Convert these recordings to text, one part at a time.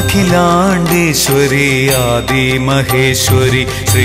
അഖിലാണ്ടേശ്വരി ആദിമഹേശ്വരി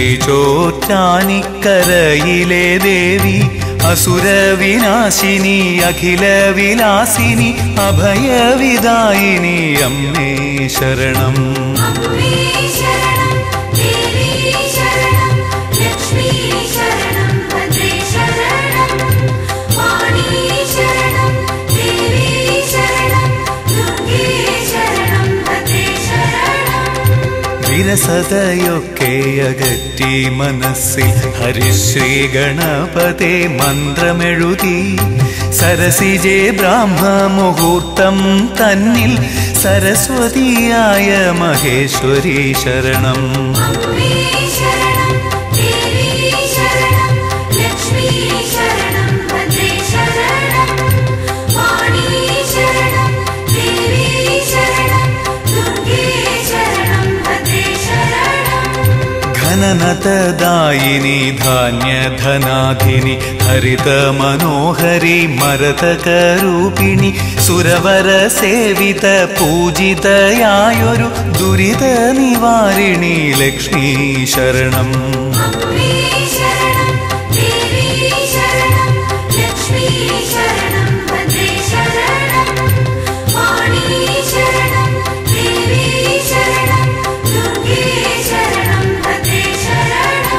ശ്രീചോറ്റാനിക്കരയിലെ ദേവി അസുരവിനാശിനി അഖില വിലാസിനി അഭയവിദായിനി അമ്മേ ശരണം അമ്മേ ശരണം ദേവി ശരണം ലക്ഷ്മി ശരണം ഭദ്രേ ശരണം വാണി ശരണം ദേവി ശരണം ദുർഗേ ശരണം ഭദ്രേ ശരണം വിരസതയൊക്കെ അകറ്റി മനസ്സിൽ ഹരിശ്രീ ഗണപതേ മന്ത്രമെഴുതി സരസിജേ ബ്രാഹ്മ മുഹൂർത്തം തന്നിൽ സരസ്വതിയായ മഹേശ്വരി ശരണം അമ്മേ ശരണം ദേവി ശരണം ലക്ഷ്മി ശരണം ഭദ്രേ ശരണം വാണി ശരണം ദേവി ശരണം ദുർഗേ ശരണം ഭദ്രേ ശരണം ഘനനതദായിനി ധാന്യധനാധിനി ഹരിത മനോഹരി മരതകരൂപിണി സുരവര സേവിത പൂജിതയായൊരു ദുരിത നിവാരിണി ലക്ഷ്മീ ശരണം അമ്മേ ശരണം ദേവി ശരണം ലക്ഷ്മി ശരണം ഭദ്രേ ശരണം വാണി ശരണം ദേവി ശരണം ദുർഗേ ശരണം ഭദ്രേ ശരണം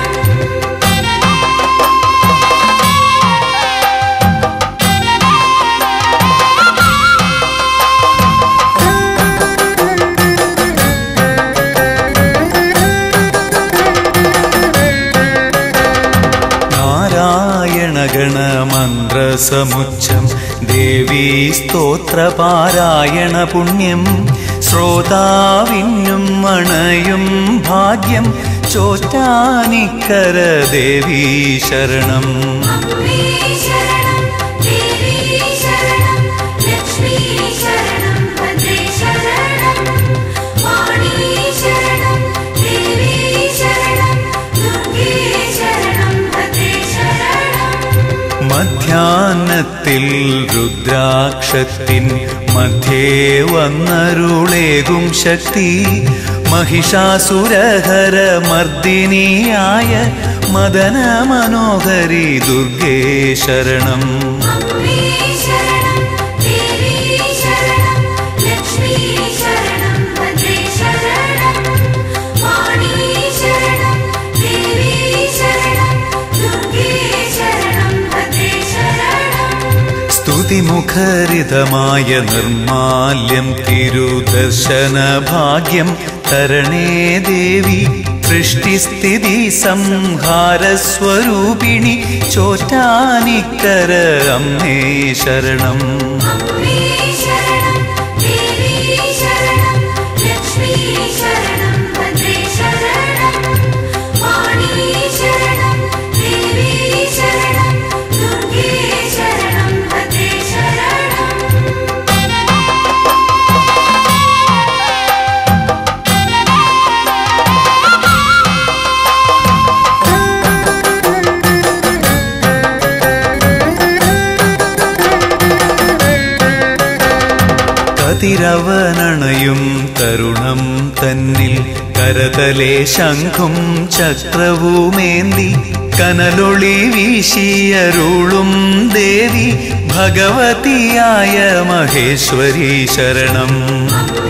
നാരായണഗണമന്ത്രസമുച്ചം ദേവീ സ്തോത്രപാരായണ പുണ്യം ശ്രോതാവിന്നും മണയും ഭാഗ്യം ചോറ്റാനിക്കര ദേവീ ശരണം അമ്മേ ശരണം ദേവി ശരണം ലക്ഷ്മി ശരണം ഭദ്രേ ശരണം വാണി ശരണം ദേവി ശരണം ദുർഗേ ശരണം ഭദ്രേ ശരണം മധ്യാഹ്നത്തിൽ രുദ്രാക്ഷത്തിൻ മധ്യേ വന്നരുളേകും ശക്തി മഹിഷാസുരഹര മർദിനിയായ മദന മനോഹരി ദുർഗേ ശരണം അമ്മേ ശരണം ദേവി ശരണം ലക്ഷ്മി ശരണം ഭദ്രേ ശരണം വാണി ശരണം ദേവി ശരണം ദുർഗേ ശരണം ഭദ്രേ ശരണം സ്തുതിമുഖരിതമായ നിർമാല്യം തിരുദർശന ഭാഗ്യം തരണേ ദേവി സൃഷ്ടിസ്ഥിതി സംഹാരസ്വരൂപിണി ചോറ്റാനിക്കര അമ്മേ ശരണം അമ്മേ ശരണം ദേവി ശരണം ലക്ഷ്മി ശരണം ഭദ്രേ ശരണം വാണി ശരണം ദേവി ശരണം ദുർഗേ ശരണം ഭദ്രേ ശരണം കതിരവനണയും തരുണം തന്നിൽ കരതലെ ശംഖും ചക്രവുമേന്തി കനലൊളി വീശിയരുളും ദേവി ഭഗവതിയായ മഹേശ്വരി ശരണം അമ്മേ